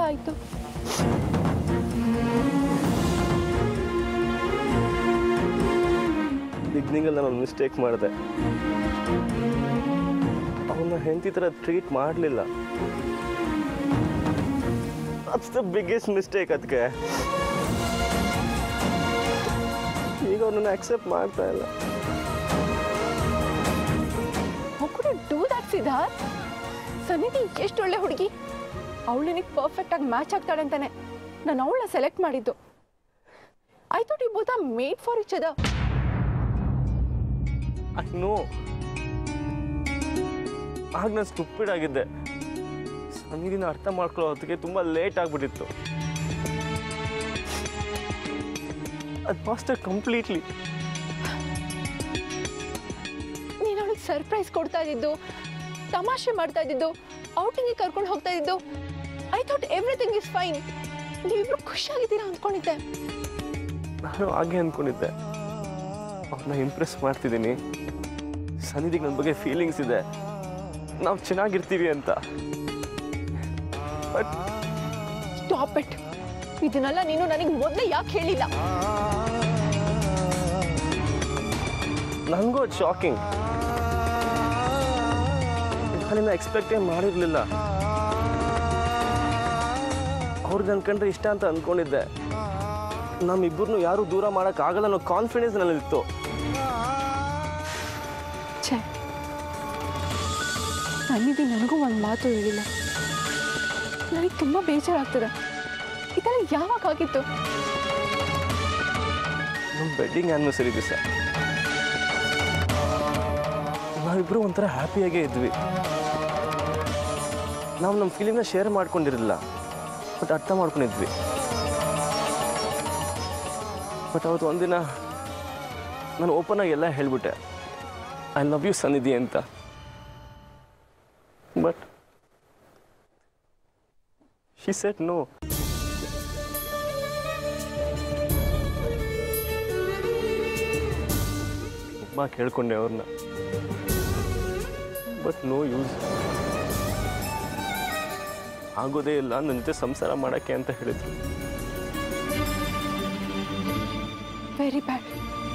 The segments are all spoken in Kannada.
ಆಯಿತು ಬಿಗ್ನಿಂಗಲ್ಲಿ ನಾನು ಒಂದು ಮಿಸ್ಟೇಕ್ ಮಾಡಿದೆ ಅವನ್ನ ಹೆಂಡತಿ ಥರ ಟ್ರೀಟ್ ಮಾಡಲಿಲ್ಲ ದಟ್ಸ್ ದ ಬಿಗ್ಗೆಸ್ಟ್ ಮಿಸ್ಟೇಕ್ ಅದಕ್ಕೆ ಈಗ ಅವನನ್ನು ಅಕ್ಸೆಪ್ಟ್ ಮಾಡ್ತಾ ಇಲ್ಲ how could you do that Siddharth Sannidhi ಎಷ್ಟು ಒಳ್ಳೆ ಹುಡುಗಿ ಅವಳು ನಿನಗೆ ಪರ್ಫೆಕ್ಟಾಗಿ ಮ್ಯಾಚ್ ಆಗ್ತಾಳೆ ಅಂತಾನೆ ನಾನು ಅವಳನ್ನ ಸೆಲೆಕ್ಟ್ ಮಾಡಿದ್ದು I thought you both are made for each other I know ಆಗ ನಾನು ಸ್ಟುಪಿಡ್ ಆಗಿದ್ದೆ ಸಂಗೀತಿನ ಅರ್ಥ ಮಾಡ್ಕೊಳ್ಳೋ ಹೊತ್ತಿಗೆ ತುಂಬ ಲೇಟ್ ಆಗಿಬಿಟ್ಟಿತ್ತು ಅದು ಮಾಸ್ಟರ್ ಕಂಪ್ಲೀಟ್ಲಿ ನೀನು ಅವಳಿಗೆ ಸರ್ಪ್ರೈಸ್ ಕೊಡ್ತಾ ಇದ್ದಿದ್ದು ತಮಾಷೆ ಮಾಡ್ತಾ ಇದ್ದಿದ್ದು ಔಟಿಂಗಿಗೆ ಕರ್ಕೊಂಡು ಹೋಗ್ತಾ ಇದ್ದು I thought everything is fine ನೀವಿಬ್ರು ಖುಷಿಯಾಗಿದ್ದೀರಾ ಅಂದ್ಕೊಂಡಿದ್ದೆ ನಾನು ಹಾಗೆ ಅಂದ್ಕೊಂಡಿದ್ದೆ ಅವ್ರನ್ನ ಇಂಪ್ರೆಸ್ ಮಾಡ್ತಿದ್ದೀನಿ ಸನ್ನಿಧಿಗೆ ನನ್ನ ಬಗ್ಗೆ ಫೀಲಿಂಗ್ಸ್ ಇದೆ ನಾವು ಚೆನ್ನಾಗಿರ್ತೀವಿ ಅಂತ ಬಟ್ ಸ್ಟಾಪ್ ಇಟ್ ಇದನ್ನೆಲ್ಲ ನೀನು ನನಗೆ ಮೊದಲೇ ಯಾಕೆ ಹೇಳಿಲ್ಲ ನನಗೂ ಅದು ಶಾಕಿಂಗ್ ನಾನಿನ್ನ ಎಕ್ಸ್ಪೆಕ್ಟೇ ಮಾಡಿರಲಿಲ್ಲ ಅವ್ರಿಗೆ ಅನ್ಕೊಂಡ್ರೆ ಇಷ್ಟ ಅಂತ ಅಂದ್ಕೊಂಡಿದ್ದೆ ನಮ್ಮಿಬ್ಬರನ್ನು ಯಾರೂ ದೂರ ಮಾಡೋಕ್ಕಾಗಲ್ಲ ಅನ್ನೋ ಕಾನ್ಫಿಡೆನ್ಸ್ ನನ್ನಲ್ಲಿತ್ತು ಛೇ ಸನ್ನಿಧಿ ನನಗೂ ಒಂದು ಮಾತು ಹೇಳಿಲ್ಲ ನನಗೆ ತುಂಬ ಬೇಜಾರಾಗ್ತದೆ ಇದೆಲ್ಲ ಯಾವಾಗ ಆಗಿತ್ತು ನಮ್ಮ ವೆಡ್ಡಿಂಗ್ ಆ್ಯನಿವರ್ಸರಿ ದಿವಸ ನಾವಿಬ್ಬರು ಒಂಥರ ಹ್ಯಾಪಿಯಾಗೇ ಇದ್ವಿ ನಾವು ನಮ್ಮ ಫೀಲಿಂಗ್ನ ಶೇರ್ ಮಾಡ್ಕೊಂಡಿರಲಿಲ್ಲ ಬಟ್ ಅರ್ಥ ಮಾಡ್ಕೊಂಡಿದ್ವಿ ಬಟ್ ಅವತ್ತು ಒಂದಿನ ನಾನು ಓಪನ್ ಆಗಿ ಎಲ್ಲ ಹೇಳ್ಬಿಟ್ಟೆ ಐ ಲವ್ ಯು ಸನ್ನಿಧಿ ಅಂತ ಬಟ್ ಶಿ ಸೆಟ್ ನೋ ತುಂಬ ಕೇಳ್ಕೊಂಡೆ ಅವ್ರನ್ನ ಬಟ್ ನೋ ಯೂಸ್ ಆಗೋದೇ ಇಲ್ಲ ನನ್ನ ಜೊತೆ ಸಂಸಾರ ಮಾಡೋಕ್ಕೆ ಅಂತ ಹೇಳಿದ್ರು ವೆರಿ ಬ್ಯಾಡ್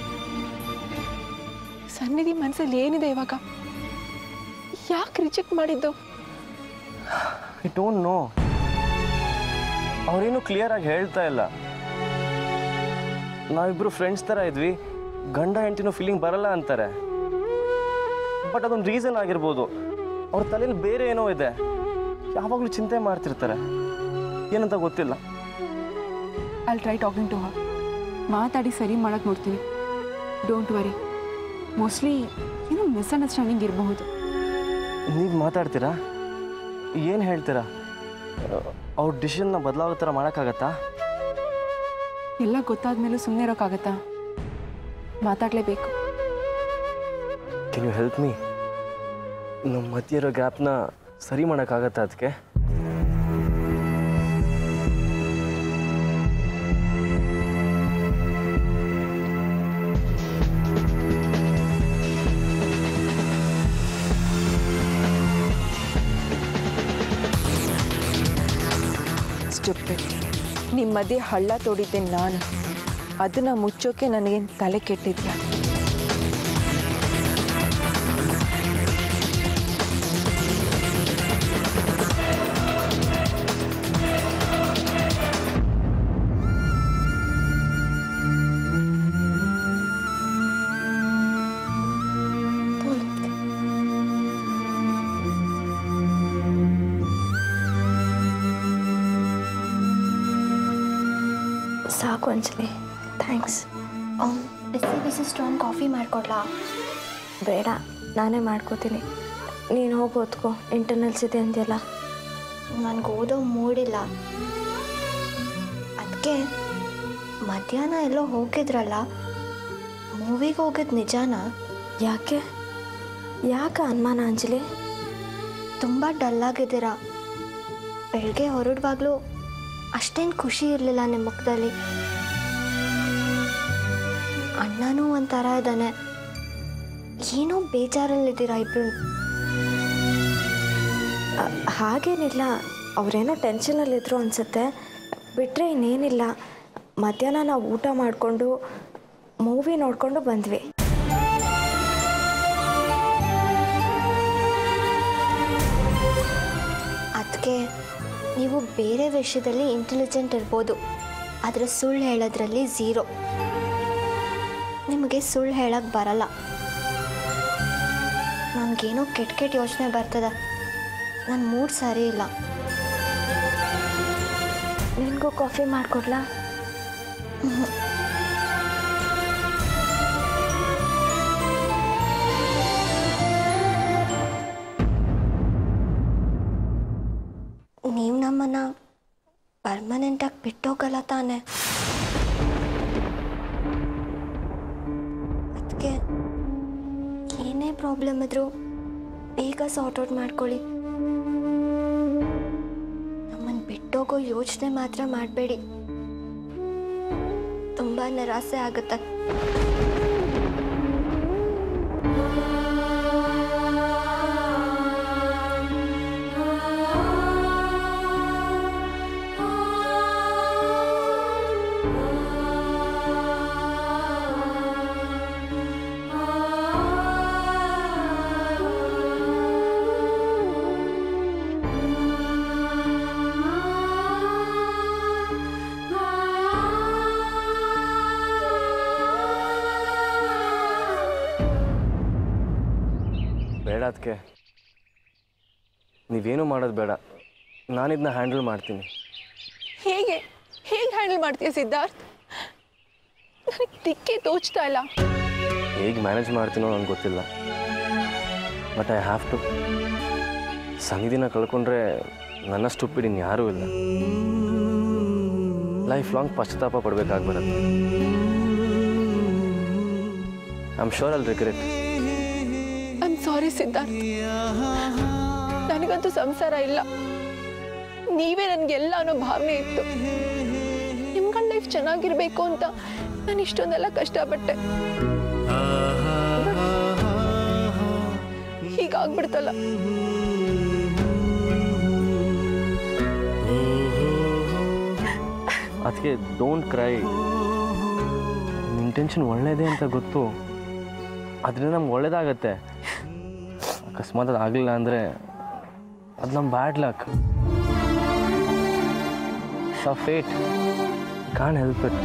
ಸನ್ನಿಧಿ ಮನಸ್ಸಲ್ಲಿ ಏನಿದೆ ಇವಾಗ ಯಾಕೆ ರಿಜೆಕ್ಟ್ ಮಾಡಿದ್ದು ಐ ಡೋಂಟ್ ನೋ ಅವ್ರೇನು ಕ್ಲಿಯರ್ ಆಗಿ ಹೇಳ್ತಾ ಇಲ್ಲ ನಾವಿಬ್ರು ಫ್ರೆಂಡ್ಸ್ ಥರ ಇದ್ವಿ ಗಂಡ ಹೆಂಡತಿನೂ ಫೀಲಿಂಗ್ ಬರಲ್ಲ ಅಂತಾರೆ ಬಟ್ ಅದೊಂದು ರೀಸನ್ ಆಗಿರ್ಬೋದು ಅವ್ರ ತಲೆಯಲ್ಲಿ ಬೇರೆ ಏನೋ ಇದೆ ಯಾವಾಗಲೂ ಚಿಂತೆ ಮಾಡ್ತಿರ್ತಾರೆ ಏನಂತ ಗೊತ್ತಿಲ್ಲ I try talking to her ಮಾತಾಡಿ ಸರಿ ಮಾಡಕ್ಕೆ ನೋಡ್ತೀನಿ ಡೋಂಟ್ ವರಿ ಮೋಸ್ಟ್ಲಿ ಏನೋ ಮಿಸ್ಅಂಡರ್ಸ್ಟ್ಯಾಂಡಿಂಗ್ ಇರಬಹುದು ನೀವು ಮಾತಾಡ್ತೀರಾ ಏನು ಹೇಳ್ತೀರಾ ಅವ್ರ ಡಿಸಿಷನ್ನ ಬದಲಾಗೋ ಥರ ಮಾಡೋಕ್ಕಾಗತ್ತಾ ಎಲ್ಲ ಗೊತ್ತಾದ ಮೇಲೂ ಸುಮ್ಮನೆ ಇರೋಕ್ಕಾಗತ್ತಾ ಮಾತಾಡಲೇಬೇಕು ಕೆನ್ ಯು ಹೆಲ್ಪ್ ಮೀ ನಮ್ಮ ಮಧ್ಯೆ ಇರೋ ಗ್ಯಾಪ್ನ ಸರಿ ಮಾಡೋಕ್ಕಾಗತ್ತಾ ಅದಕ್ಕೆ ಸ್ಟುಪಿಡ್ ನಿಮ್ಮ ಮಧ್ಯೆ ಹಳ್ಳ ತೋಡಿದ್ದೆ ನಾನು ಅದನ್ನು ಮುಚ್ಚೋಕೆ ನನಗೇನು ತಲೆ ಕೆಟ್ಟಿದ್ಯಾ ಸಾಕು ಅಂಜಲಿ ಥ್ಯಾಂಕ್ಸ್ ಬಿಸಿ ಬಿಸಿ ಸ್ಟ್ರಾಂಗ್ ಕಾಫಿ ಮಾಡಿಕೊಡ್ಲಾ ಬೇಡ ನಾನೇ ಮಾಡ್ಕೋತೀನಿ ನೀನು ಹೋಗಿ ಓದ್ಕೋ ಇಂಟರ್ನಲ್ಸ್ ಇದೆ ಅಂದ್ಯಲ್ಲ ನನಗೆ ಓದೋ ಮೂಡಿಲ್ಲ ಅದಕ್ಕೆ ಮಧ್ಯಾಹ್ನ ಎಲ್ಲೋ ಹೋಗಿದ್ರಲ್ಲ ಮೂವಿಗೆ ಹೋಗಿದ್ದು ನಿಜಾನಾ ಯಾಕೆ ಯಾಕೆ ಅನುಮಾನ ಅಂಜಲಿ ತುಂಬ ಡಲ್ಲಾಗಿದ್ದೀರಾ ಬೆಳಗ್ಗೆ ಹೊರಡುವಾಗಲೂ ಅಷ್ಟೇನು ಖುಷಿ ಇರಲಿಲ್ಲ ನಿಮ್ಮ ಮುಖದಲ್ಲಿ ಅಣ್ಣನೂ ಒಂಥರ ಇದ್ದಾನೆ ಏನೋ ಬೇಜಾರಲ್ಲಿದ್ದೀರಾ ಇಬ್ರು ಅ, ಹಾಗೇನಿಲ್ಲ ಅವರೇನೋ ಟೆನ್ಷನಲ್ಲಿದ್ದರು ಅನಿಸುತ್ತೆ ಬಿಟ್ಟರೆ ಇನ್ನೇನಿಲ್ಲ ಮಧ್ಯಾಹ್ನ ನಾವು ಊಟ ಮಾಡಿಕೊಂಡು ಮೂವಿ ನೋಡಿಕೊಂಡು ಬಂದ್ವಿ ಅದಕ್ಕೆ ನೀವು ಬೇರೆ ವಿಷಯದಲ್ಲಿ ಇಂಟೆಲಿಜೆಂಟ್ ಇರ್ಬೋದು ಆದರೆ ಸುಳ್ಳು ಹೇಳೋದ್ರಲ್ಲಿ ಝೀರೋ ನಿಮಗೆ ಸುಳ್ಳು ಹೇಳಕ್ಕೆ ಬರಲ್ಲ ನನಗೇನೋ ಕೆಟ್ಟ ಕೆಟ್ಟ ಯೋಚನೆ ಬರ್ತದೆ ನನ್ನ ಮೂಡ್ ಸರಿ ಇಲ್ಲ ನಿನಗೂ ಕಾಫಿ ಮಾಡಿಕೊಡ್ಲಾ ನೀವು ನಮ್ಮನ್ನು ಪರ್ಮನೆಂಟಾಗಿ ಬಿಟ್ಟೋಗಲ್ಲ ತಾನೆ ಅದಕ್ಕೆ ಏನೇ ಪ್ರಾಬ್ಲಮ್ ಇದ್ರೂ ಬೇಗ ಸಾರ್ಟ್ ಔಟ್ ಮಾಡ್ಕೊಳ್ಳಿ ನಮ್ಮನ್ನು ಬಿಟ್ಟೋಗೋ ಯೋಚನೆ ಮಾತ್ರ ಮಾಡಬೇಡಿ ತುಂಬ ನಿರಾಸೆ ಆಗುತ್ತೆ ಬೇಡ ಅದಕ್ಕೆ ನೀವೇನು ಮಾಡೋದು ಬೇಡ ನಾನಿದನ್ನ ಹ್ಯಾಂಡಲ್ ಮಾಡ್ತೀನಿ ಹೇಗೆ ಹೇಗೆ ಹ್ಯಾಂಡಲ್ ಮಾಡ್ತೀಯ ಸಿದ್ಧಾರ್ಥ್ ನನಗೆ ದಿಕ್ಕೇ ತೋಚ್ತಾ ಇಲ್ಲ ಹೇಗೆ ಮ್ಯಾನೇಜ್ ಮಾಡ್ತೀನೋ ನನಗೆ ಗೊತ್ತಿಲ್ಲ ಬಟ್ ಐ ಹ್ಯಾವ್ ಟು ಸನ್ನಿಧಿನ ಕಳ್ಕೊಂಡ್ರೆ ನನ್ನ ಸ್ಟುಪಿಡ್ ಯಾರೂ ಇಲ್ಲ ಲೈಫ್ ಲಾಂಗ್ ಪಶ್ಚಾತ್ತಾಪ ಪಡ್ಬೇಕಾಗಿ ಬರುತ್ತೆ I am sure I'll regret I am sorry Siddharth ನನಗಂತೂ ಸಂಸಾರ ಇಲ್ಲ ನೀವೇ ನನಗೆಲ್ಲ ಅನ್ನೋ ಭಾವನೆ ಇತ್ತು ನಿಮ್ಗಳ ಲೈಫ್ ಚೆನ್ನಾಗಿರ್ಬೇಕು ಅಂತ ನಾನು ಇಷ್ಟೊಂದೆಲ್ಲ ಕಷ್ಟಪಟ್ಟೆ ಹೀಗಾಗ್ಬಿಡ್ತಲ್ಲ ಅದಕ್ಕೆ ಡೋಂಟ್ ಕ್ರೈ ಇಂಟೆನ್ಷನ್ ಒಳ್ಳೇದೇ ಅಂತ ಗೊತ್ತು ಅದರಿಂದ ನಮ್ಗೆ ಒಳ್ಳೇದಾಗತ್ತೆ ಅಕಸ್ಮಾತ್ ಅದು ಆಗಲಿಲ್ಲ ಅಂದರೆ ಅದು ನಮ್ಮ ಬ್ಯಾಡ್ ಲಕ್ ಸ ಫೇಟ್ ಕಾಣ್ ಹೆಲ್ಪ್ ಇಟ್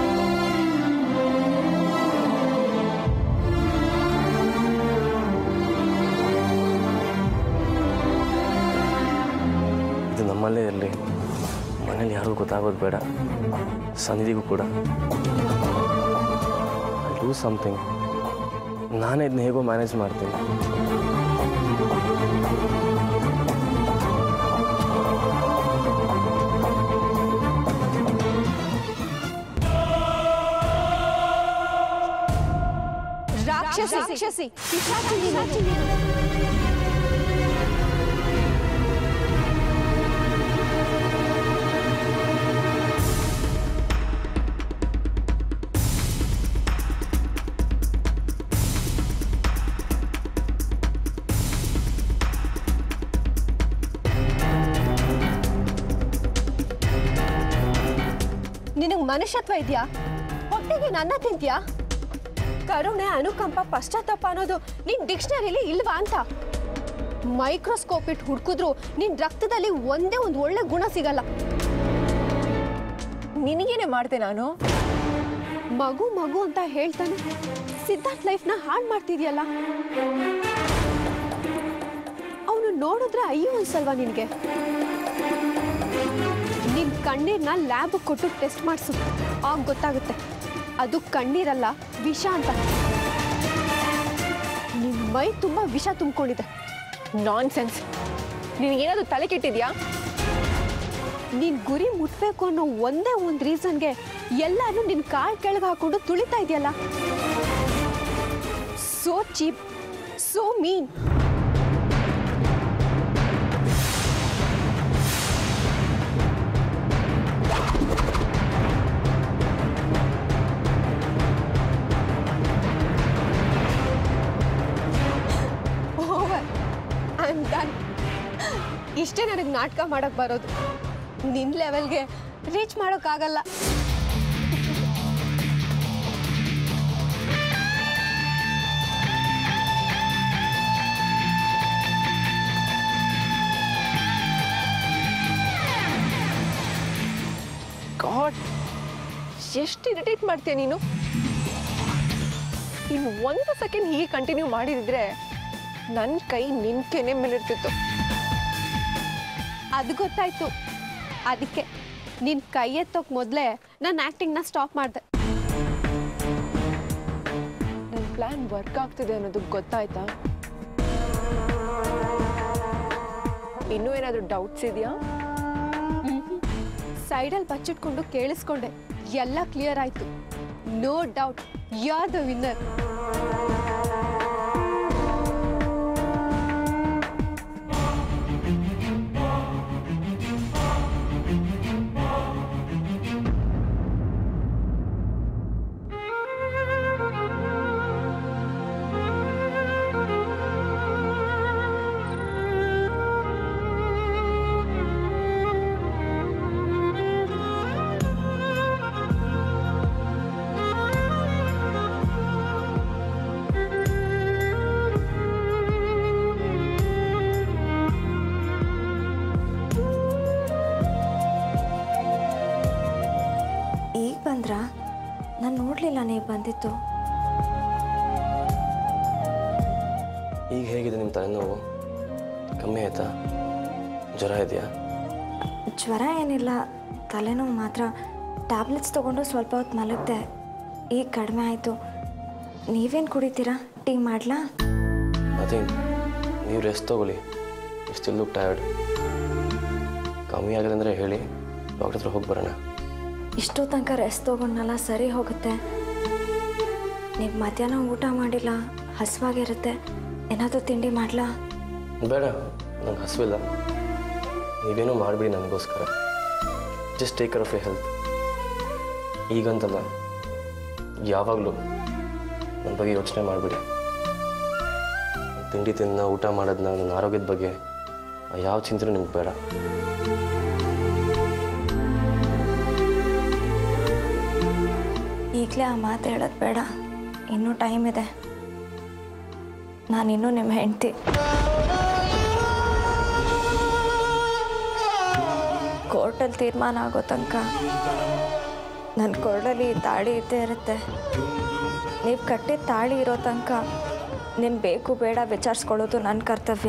ಇದು ನಮ್ಮಲ್ಲೇ ಇರಲಿ ಮನೇಲಿ ಯಾರಿಗೂ ಗೊತ್ತಾಗೋದು ಬೇಡ ಸನ್ನಿಧಿಗೂ ಕೂಡ ಡೂ ಸಮಥಿಂಗ್ ನಾನೇ ಇದನ್ನ ಹೇಗೋ ಮ್ಯಾನೇಜ್ ಮಾಡ್ತೀನಿ ರಾಕ್ಷಸಿ ರಾಕ್ಷಸಿ ನಿನಗೆ ಮನುಷ್ಯತ್ವ ಇದೆಯಾ ಹೊಟ್ಟೆಗೆ ನನ್ನ ತಿಂತ್ಯಾ ಕರುಣೆ ಅನುಕಂಪ ಪಶ್ಚಾತ್ತಾಪ ಅನ್ನೋದು ನಿನ್ ಡಿಕ್ಷನರಿಲಿ ಇಲ್ವಾ ಅಂತ ಮೈಕ್ರೋಸ್ಕೋಪ್ ಇಟ್ಟು ಹುಡುಕಿದ್ರು ನಿನ್ ರಕ್ತದಲ್ಲಿ ಒಂದೇ ಒಂದು ಒಳ್ಳೆ ಗುಣ ಸಿಗಲ್ಲ ನಿನಗೇನೆ ಮಾಡ್ತೆ ನಾನು ಮಗು ಮಗು ಅಂತ ಹೇಳ್ತಾನೆ ಸಿದ್ಧಾರ್ಥ್ ಲೈಫ್ನ ಹಾಳು ಮಾಡ್ತಿದ್ಯಲ್ಲ ಅವನು ನೋಡಿದ್ರೆ ಅಯ್ಯೋ ಅನ್ಸಲ್ವಾ ನಿನಗೆ ನಿನ್ ಕಣ್ಣೀರ್ನ ಲ್ಯಾಬ್ ಕೊಟ್ಟು ಟೆಸ್ಟ್ ಮಾಡಿಸು ಆಗ ಗೊತ್ತಾಗುತ್ತೆ ಅದು ಕಣ್ಣೀರಲ್ಲ ವಿಷ ಅಂತ ನಿನ್ ಮೈ ತುಂಬ ವಿಷ ತುಂಬಿಕೊಂಡಿದೆ ನಾನ್ ಸೆನ್ಸ್ ನಿನಗೇನಾದ್ರು ತಲೆ ಕೆಟ್ಟಿದ್ಯಾ ನೀನ್ ಗುರಿ ಮುಟ್ಬೇಕು ಅನ್ನೋ ಒಂದೇ ಒಂದು ರೀಸನ್ಗೆ ಎಲ್ಲಾನು ನಿನ್ ಕಾಲ್ ಕೆಳಗೆ ಹಾಕೊಂಡು ತುಳಿತಾ ಇದೆಯಲ್ಲ so cheap so mean over I am done ಇಷ್ಟೇ ನನಗೆ ನಾಟಕ ಮಾಡೋಕ್ಕೆ ಬರೋದು ನಿನ್ನ ಲೆವೆಲ್ಗೆ ರೀಚ್ ಮಾಡೋಕ್ಕಾಗಲ್ಲ ಗಾಡ್ ಎಷ್ಟು ಇರಿಟೇಟ್ ಮಾಡ್ತೀಯ ನೀನು ಇನ್ನು ಒಂದು ಸೆಕೆಂಡ್ ಹೀಗೆ ಕಂಟಿನ್ಯೂ ಮಾಡಿದಿದ್ರೆ ನನ್ನ ಕೈ ನಿನ್ನ ಕೆನೆ ಮೇಲಿರ್ತಿತ್ತು ಅದು ಗೊತ್ತಾಯ್ತು ಅದಕ್ಕೆ ನಿನ್ನ ಕೈ ಎತ್ತೋಕೆ ಮೊದಲೇ ನಾನು ಆ್ಯಕ್ಟಿಂಗ್ನ ಸ್ಟಾಪ್ ಮಾಡಿದೆ ನನ್ನ ಪ್ಲ್ಯಾನ್ ವರ್ಕ್ ಆಗ್ತಿದೆ ಅನ್ನೋದು ಗೊತ್ತಾಯ್ತಾ ಇನ್ನೂ ಏನಾದರೂ ಡೌಟ್ಸ್ ಇದೆಯಾ ಸೈಡಲ್ಲಿ ಬಚ್ಚಿಟ್ಕೊಂಡು ಕೇಳಿಸ್ಕೊಂಡೆ ಎಲ್ಲ ಕ್ಲಿಯರ್ ಆಯಿತು no doubt you are the winner ಈಗ ಬಂದ್ರಾ ನಾನು ನೋಡಲಿಲ್ಲ ನೀವು ಬಂದಿತ್ತು ಈಗ ಹೇಗಿದೆ ನಿಮ್ಮ ತಲೆನೋವು ಕಮ್ಮಿ ಆಯ್ತಾ ಜ್ವರ ಇದೆಯಾ ಜ್ವರ ಏನಿಲ್ಲ ತಲೆನೋವು ಮಾತ್ರ ಟ್ಯಾಬ್ಲೆಟ್ಸ್ ತೊಗೊಂಡು ಸ್ವಲ್ಪ ಹೊತ್ತು ಮಲಗಿದೆ ಈಗ ಕಡಿಮೆ ಆಯಿತು ನೀವೇನು ಕುಡಿತೀರಾ ಟೀ ಮಾಡಲಾ ನಥಿಂಗ್ ನೀವು ರೆಸ್ಟ್ ತೊಗೊಳ್ಳಿ ಸ್ಟಿಲ್ ಲುಕ್ ಟಯರ್ಡ್ ಕಮ್ಮಿ ಆಗಿದೆ ಅಂದರೆ ಹೇಳಿ ಡಾಕ್ಟರ್ ಹತ್ರ ಹೋಗಿ ಬರೋಣ ಇಷ್ಟೋ ತನಕ ರೆಸ್ಟ್ ತೊಗೊಂಡ್ನಲ್ಲ ಸರಿ ಹೋಗುತ್ತೆ ನೀವು ಮಧ್ಯಾಹ್ನ ಊಟ ಮಾಡಿಲ್ಲ ಹಸುವಾಗಿರುತ್ತೆ ಏನಾದರೂ ತಿಂಡಿ ಮಾಡಲಾ ಬೇಡ ನಂಗೆ ಹಸುವಿಲ್ಲ ನೀವೇನೋ ಮಾಡಿಬಿಡಿ ನನಗೋಸ್ಕರ just take care of a health ಈಗಂತಲ್ಲ ಯಾವಾಗಲೂ ನನ್ನ ಬಗ್ಗೆ ಯೋಚನೆ ಮಾಡಿಬಿಡಿ ತಿಂಡಿ ತಿನ್ನ ಊಟ ಮಾಡೋದನ್ನ ನನ್ನ ಆರೋಗ್ಯದ ಬಗ್ಗೆ ಯಾವ ಚಿಂತೆನೂ ನಿಮ್ಗೆ ಬೇಡ ಈಗಲೇ ಆ ಮಾತು ಹೇಳೋದು ಬೇಡ ಇನ್ನೂ ಟೈಮ್ ಇದೆ ನಾನಿನ್ನೂ ನಿಮ್ಮ ಹೆಂಡ್ತಿ ಕೋರ್ಟಲ್ಲಿ ತೀರ್ಮಾನ ಆಗೋ ತನಕ ನನ್ನ ಕೊರಳಲ್ಲಿ ಈ ತಾಳಿ ಇದ್ದೇ ಇರುತ್ತೆ ನೀವು ಕಟ್ಟಿದ ತಾಳಿ ಇರೋ ತನಕ ನಿಮ್ಮ ಬೇಕು ಬೇಡ ವಿಚಾರಿಸ್ಕೊಳ್ಳೋದು ನನ್ನ ಕರ್ತವ್ಯ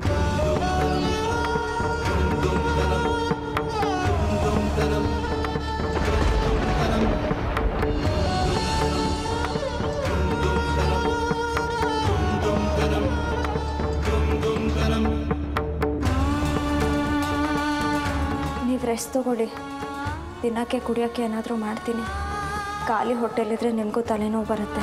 ನೀವು ರೆಸ್ಟ್ ತಗೊಳ್ಳಿ ತಿನ್ನೋಕ್ಕೆ ಕುಡಿಯೋಕ್ಕೆ ಏನಾದರೂ ಮಾಡ್ತೀನಿ ಖಾಲಿ ಹೊಟ್ಟೆಲಿದ್ರೆ ನಿಮಗೂ ತಲೆನೋವು ಬರುತ್ತೆ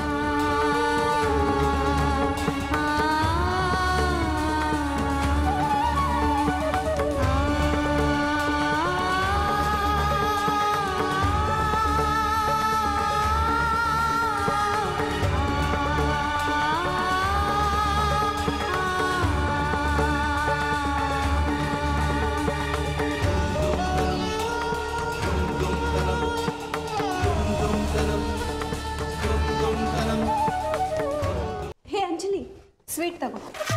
ಹೇ ಅಂಜಲಿ ಸ್ವೀಟ್ ತಗೋ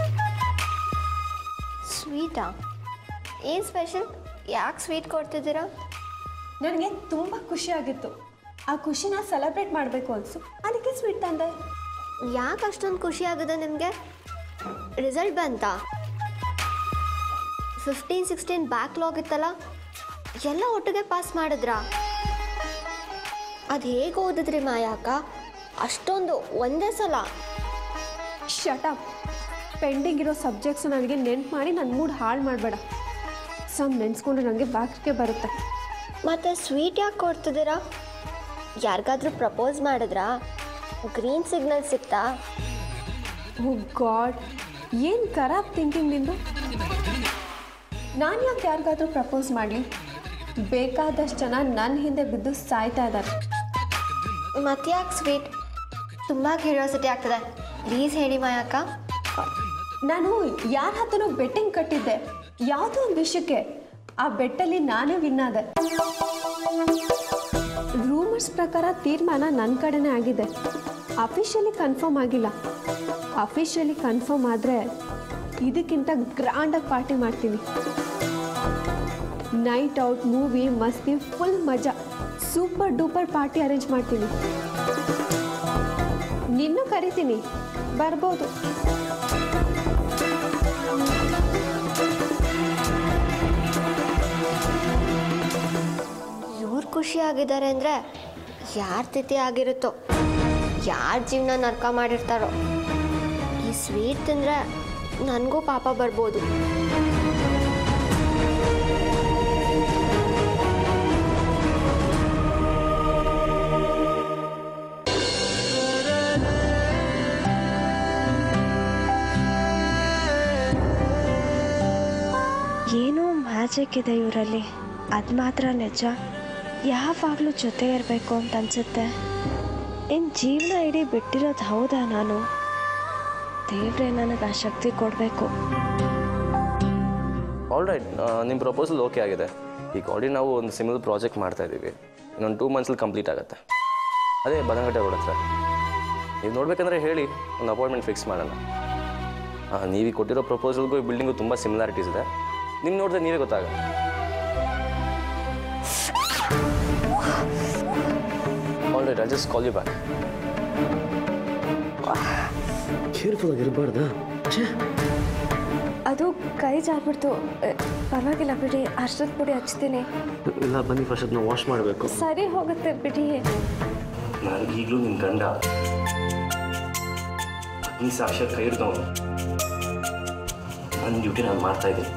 ಸ್ವೀಟಾ ಏನು ಸ್ಪೆಷಲ್ ಯಾಕೆ ಸ್ವೀಟ್ ಕೊಡ್ತಿದ್ದೀರಾ ನನಗೆ ತುಂಬ ಖುಷಿಯಾಗಿತ್ತು ಆ ಖುಷಿನ ಸೆಲೆಬ್ರೇಟ್ ಮಾಡಬೇಕು ಅನ್ಸು ಅದಕ್ಕೆ ಸ್ವೀಟ್ ತಂದೆ ಯಾಕೆ ಅಷ್ಟೊಂದು ಖುಷಿ ಆಗಿದೆ ನಿಮಗೆ ರಿಸಲ್ಟ್ ಬಂತಾ ಫಿಫ್ಟೀನ್ ಸಿಕ್ಸ್ಟೀನ್ ಬ್ಯಾಕ್ಲಾಗ್ ಇತ್ತಲ್ಲ ಎಲ್ಲ ಒಟ್ಟಿಗೆ ಪಾಸ್ ಮಾಡಿದ್ರಾ ಅದು ಹೇಗೆ ಓದಿದ್ರಿ ಮಾಯಾಕ ಅಷ್ಟೊಂದು ಒಂದೇ ಸಲ ಶಟಪ್ ಪೆಂಡಿಂಗ್ ಇರೋ ಸಬ್ಜೆಕ್ಟ್ಸ್ ನನಗೆ ನೆನ್ಪು ಮಾಡಿ ನನ್ನ ಮೂಡ್ ಹಾಳು ಮಾಡಬೇಡ ಸಮ್ ನೆನೆಸ್ಕೊಂಡ್ರೆ ನನಗೆ ಬ್ಯಾಕ್ಗೆ ಬರುತ್ತೆ ಮತ್ತು ಸ್ವೀಟ್ ಯಾಕೆ ಕೊಡ್ತಿದ್ದೀರಾ ಯಾರಿಗಾದ್ರೂ ಪ್ರಪೋಸ್ ಮಾಡಿದ್ರಾ ಗ್ರೀನ್ ಸಿಗ್ನಲ್ ಸಿಕ್ತಾ ಓ ಗಾಡ್ ಏನು ಖರಾಬ್ ಥಿಂಕಿಂಗ್ ನಿಂದು ನಾನು ಯಾಕೆ ಯಾರಿಗಾದ್ರೂ ಪ್ರಪೋಸ್ ಮಾಡಲಿ ಬೇಕಾದಷ್ಟು ಜನ ನನ್ನ ಹಿಂದೆ ಬಿದ್ದು ಸಾಯ್ತಾ ಇದ್ದಾರೆ ಮತ್ತೆ ಯಾಕೆ ಸ್ವೀಟ್ ತುಂಬ ಕ್ಯೂರಿಯಾಸಿಟಿ ಆಗ್ತದೆ ಪ್ಲೀಸ್ ಹೇಳಿ ಮಾಯಾಕ ನಾನು ಯಾರ ಹತ್ರನೂ ಬೆಟ್ಟಿಂಗ್ ಕಟ್ಟಿದ್ದೆ ಯಾವುದೋ ಒಂದು ವಿಷಯಕ್ಕೆ ಆ ಬೆಟ್ಟಲ್ಲಿ ನಾನೇ ವಿನ್ ಆದೆ ರೂಮರ್ಸ್ ಪ್ರಕಾರ ತೀರ್ಮಾನ ನನ್ನ ಕಡೆನೇ ಆಗಿದೆ ಅಫಿಷಿಯಲಿ ಕನ್ಫರ್ಮ್ ಆಗಿಲ್ಲ ಅಫಿಷಿಯಲಿ ಕನ್ಫರ್ಮ್ ಆದರೆ ಇದಕ್ಕಿಂತ ಗ್ರ್ಯಾಂಡಾಗಿ ಪಾರ್ಟಿ ಮಾಡ್ತೀನಿ ನೈಟ್ ಔಟ್ ಮೂವಿ ಮಸ್ತಿ ಫುಲ್ ಮಜಾ ಸೂಪರ್ ಡೂಪರ್ ಪಾರ್ಟಿ ಅರೇಂಜ್ ಮಾಡ್ತೀನಿ ನಿನ್ನೂ ಕರಿತೀನಿ ಬರ್ಬೋದು ಇವ್ರು ಖುಷಿ ಆಗಿದ್ದಾರೆ ಅಂದರೆ ಯಾರ ತಿಥಿ ಆಗಿರುತ್ತೋ ಯಾರ ಜೀವನ ನರ್ಕ ಮಾಡಿರ್ತಾರೋ ಈ ಸ್ವೀಟ್ ತಿಂದರೆ ನನಗೂ ಪಾಪ ಬರ್ಬೋದು ಏನೋ ಮ್ಯಾಜಿಕ್ ಇದೆ ಇವರಲ್ಲಿ ಅದು ಮಾತ್ರ ನಿಜ ಯಾವಾಗಲೂ ಜೊತೆ ಇರಬೇಕು ಅಂತ ಅನ್ಸುತ್ತೆ ಇನ್ನು ಜೀವನ ಇಡೀ ಬಿಟ್ಟಿರೋದು ಹೌದಾ ನಾನು ದೇವ್ರೆ ನನಗೆ ಆ ಶಕ್ತಿ ಕೊಡಬೇಕು ಆಲ್ ರೈಟ್ ನಿಮ್ಮ ಪ್ರಪೋಸಲ್ ಓಕೆ ಆಗಿದೆ ಈಗ ಆಲ್ರೆಡಿ ನಾವು ಒಂದು ಸಿಮಿಲರ್ ಪ್ರಾಜೆಕ್ಟ್ ಮಾಡ್ತಾ ಇದ್ದೀವಿ ಇನ್ನೊಂದು ಟೂ ಮಂತ್ಸಲ್ಲಿ ಕಂಪ್ಲೀಟ್ ಆಗುತ್ತೆ ಅದೇ ಬನಗಟ್ಟೆ ರೋಡ್ ಹತ್ರ ನೀವು ನೋಡ್ಬೇಕಂದ್ರೆ ಹೇಳಿ ಒಂದು ಅಪಾಯಿಂಟ್ಮೆಂಟ್ ಫಿಕ್ಸ್ ಮಾಡೋಣ ನೀವು ಕೊಟ್ಟಿರೋ ಪ್ರಪೋಸಲ್ಗೂ ಈ ಬಿಲ್ಡಿಂಗು ತುಂಬ ಸಿಮಿಲಾರಿಟೀಸ್ ಇದೆ ನಿಮ್ಗೆ ನೋಡಿದ್ರೆ ನೀವೇ ಗೊತ್ತಾಗ all right I just call you back careful ಆಗಿರಬಾರ್ದಾ ಅದು ಕೈ ಜಾರ್ಬಿಡ್ತು ಅ, ಪರವಾಗಿಲ್ಲ ಬಿಡಿ ಅರ್ಶದ ಪುಡಿ ಹಚ್ತೀನಿ ಇಲ್ಲ ಬನ್ನಿ ಫಸ್ಟ್ ಅದನ್ನ ವಾಶ್ ಮಾಡಬೇಕು ಸರಿ ಹೋಗುತ್ತೆ ಬಿಡಿ ನನಗೆ ಈಗಲೂ ನಿನ್ನ ಗಂಡ ಅಗ್ನಿ ಸಾಕ್ಷಾತ್ ಕೈ ಹಿಡ್ದವನು ನನ್ನ ಡ್ಯೂಟಿ ನಾನು ಮಾಡ್ತಾ ಇದ್ದೀನಿ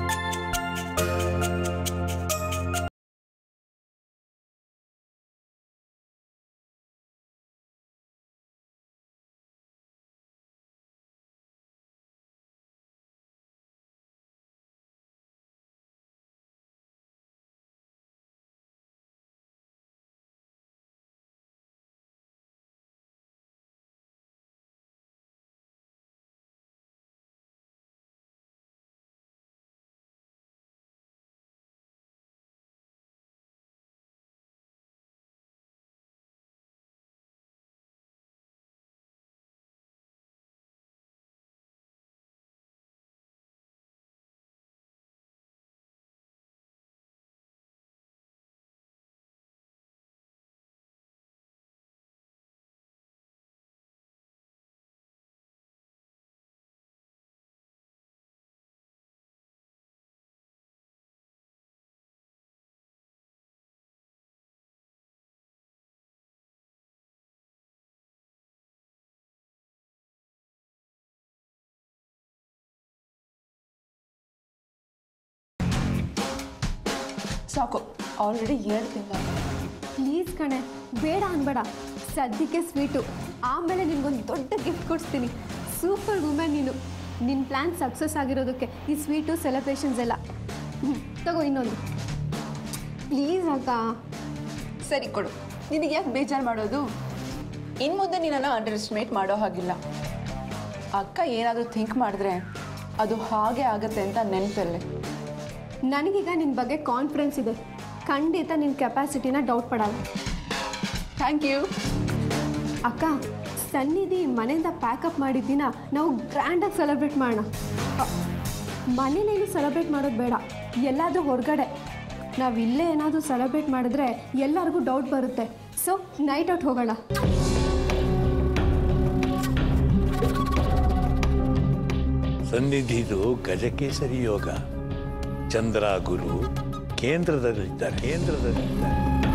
ಸಾಕು ಆಲ್ರೆಡಿ ಎರಡು ತಿಂಗಳು ಪ್ಲೀಸ್ ಕಣೆ ಬೇಡ ಅನ್ಬೇಡ ಸದ್ಯಕ್ಕೆ ಸ್ವೀಟು ಆಮೇಲೆ ನಿನ್ಗೊಂದು ದೊಡ್ಡ ಗಿಫ್ಟ್ ಕೊಡಿಸ್ತೀನಿ ಸೂಪರ್ ವುಮೆನ್ ನೀನು ನಿನ್ನ ಪ್ಲ್ಯಾನ್ ಸಕ್ಸಸ್ ಆಗಿರೋದಕ್ಕೆ ಈ ಸ್ವೀಟು ಸೆಲೆಬ್ರೇಷನ್ಸ್ ಎಲ್ಲ ಹ್ಞೂ ತಗೋ ಇನ್ನೊಂದು ಪ್ಲೀಸ್ ಅಕ್ಕ ಸರಿ ಕೊಡು ನಿನಗೆ ಯಾಕೆ ಬೇಜಾರು ಮಾಡೋದು ಇನ್ನು ಮುಂದೆ ನೀನನ್ನು ಅಂಡರ್ ಎಸ್ಟಿಮೇಟ್ ಮಾಡೋ ಹಾಗಿಲ್ಲ ಅಕ್ಕ ಏನಾದರೂ ಥಿಂಕ್ ಮಾಡಿದ್ರೆ ಅದು ಹಾಗೆ ಆಗುತ್ತೆ ಅಂತ ನೆನಪಲ್ಲೇ ನನಗೀಗ ನಿನ್ನ ಬಗ್ಗೆ ಕಾನ್ಫಿಡೆನ್ಸ್ ಇದೆ ಖಂಡಿತ ನಿನ್ನ ಕೆಪಾಸಿಟಿನ ಡೌಟ್ ಪಡಲ್ಲ ಥ್ಯಾಂಕ್ ಯು ಅಕ್ಕ ಸನ್ನಿಧಿ ಮನೆಯಿಂದ ಪ್ಯಾಕಪ್ ಮಾಡಿದ ದಿನ ನಾವು ಗ್ರ್ಯಾಂಡಾಗಿ ಸೆಲೆಬ್ರೇಟ್ ಮಾಡೋಣ ಮನೇಲೇನು ಸೆಲೆಬ್ರೇಟ್ ಮಾಡೋದು ಬೇಡ ಎಲ್ಲಾದರೂ ಹೊರಗಡೆ ನಾವು ಇಲ್ಲೇ ಏನಾದರೂ ಸೆಲೆಬ್ರೇಟ್ ಮಾಡಿದ್ರೆ ಎಲ್ಲರಿಗೂ ಡೌಟ್ ಬರುತ್ತೆ ಸೊ ನೈಟ್ ಔಟ್ ಹೋಗೋಣ ಸನ್ನಿಧಿದು ಗಜಕೇಸರಿ ಯೋಗ ಚಂದ್ರ ಗುರು ಕೇಂದ್ರದಲ್ಲಿದ್ದಾರೆ ಕೇಂದ್ರದಲ್ಲಿದ್ದಾರೆ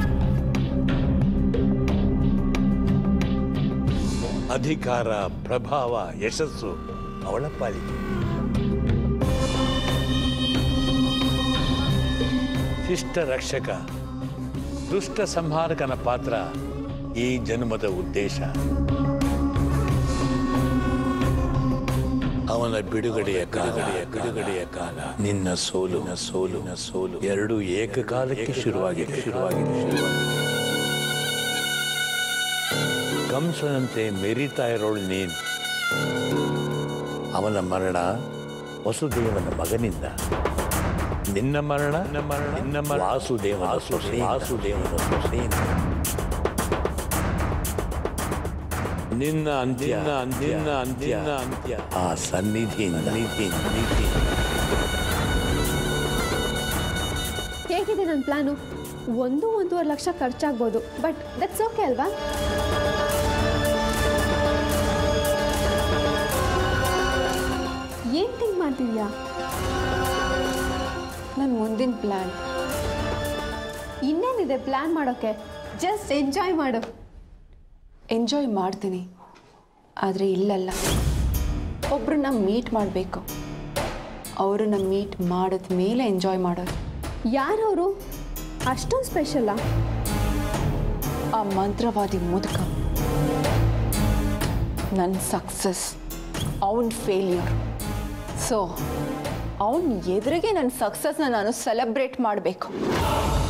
ಅಧಿಕಾರ ಪ್ರಭಾವ ಯಶಸ್ಸು ಅವಳ ಪಾಲಿಗೆ ಶಿಷ್ಟ ರಕ್ಷಕ ದುಷ್ಟ ಸಂಹಾರಕನ ಪಾತ್ರ ಈ ಜನ್ಮದ ಉದ್ದೇಶ ಅವನ ಬಿಡುಗಡೆಯ ಕಾಲ ಬಿಡುಗಡೆಯ ಕಾಲ ನಿನ್ನ ಸೋಲು ನ ಸೋಲು ನ ಸೋಲು ಎರಡು ಏಕಕಾಲಕ್ಕೆ ಶುರುವಾಗಿದೆ ಶುರುವಾಗಿದೆ ಶುರುವಾಗಿದೆ ಕಂಸನಂತೆ ಮೆರಿತಾ ಇರೋಳು ನೀನು ಅವನ ಮರಣ ವಸುದೇವನ ಮಗನಿಂದ ನಿನ್ನ ಮರಣ ಮರಣ ನಿನ್ನ ಮರಣ ವಾಸುದೇವನ ಸೊಸೆ ವಾಸುದೇವನ ಸೊಸೆಯಿಂದ ನಿನ್ನ ಅಂತ್ಯ ನಿನ್ನ ಅಂತ್ಯ ಅಂತ್ಯ ಆ ಸನ್ನಿಧಿಯಿಂದ ನಿಧಿ ನಿಧಿ ಹೇಗಿದೆ ನನ್ನ ಪ್ಲ್ಯಾನು ಒಂದು ಒಂದೂವರೆ ಲಕ್ಷ ಖರ್ಚಾಗ್ಬೋದು ಬಟ್ ದಟ್ಸ್ ಓಕೆ ಅಲ್ವಾ ಏನು ಥಿಂಕ್ ಮಾಡ್ತಿದ್ಯಾ ನನ್ನ ಮುಂದಿನ ಪ್ಲ್ಯಾನ್ ಇನ್ನೇನಿದೆ ಪ್ಲ್ಯಾನ್ ಮಾಡೋಕ್ಕೆ ಜಸ್ಟ್ ಎಂಜಾಯ್ ಮಾಡು ಎಂಜಾಯ್ ಮಾಡ್ತೀನಿ ಆದರೆ ಇಲ್ಲಲ್ಲ ಒಬ್ಬರನ್ನ ಮೀಟ್ ಮಾಡಬೇಕು ಅವರನ್ನ ಮೀಟ್ ಮಾಡಿದ ಮೇಲೆ ಎಂಜಾಯ್ ಮಾಡೋದು ಯಾರವರು ಅಷ್ಟೊಂದು ಸ್ಪೆಷಲ್ಲಾ ಆ ಮಂತ್ರವಾದಿ ಮುದುಕ ನನ್ನ ಸಕ್ಸಸ್ ಅವನ ಫೇಲ್ಯೂರ್ ಸೊ ಅವನ ಎದುರಿಗೆ ನನ್ನ ಸಕ್ಸಸ್ನ ನಾನು ಸೆಲೆಬ್ರೇಟ್ ಮಾಡಬೇಕು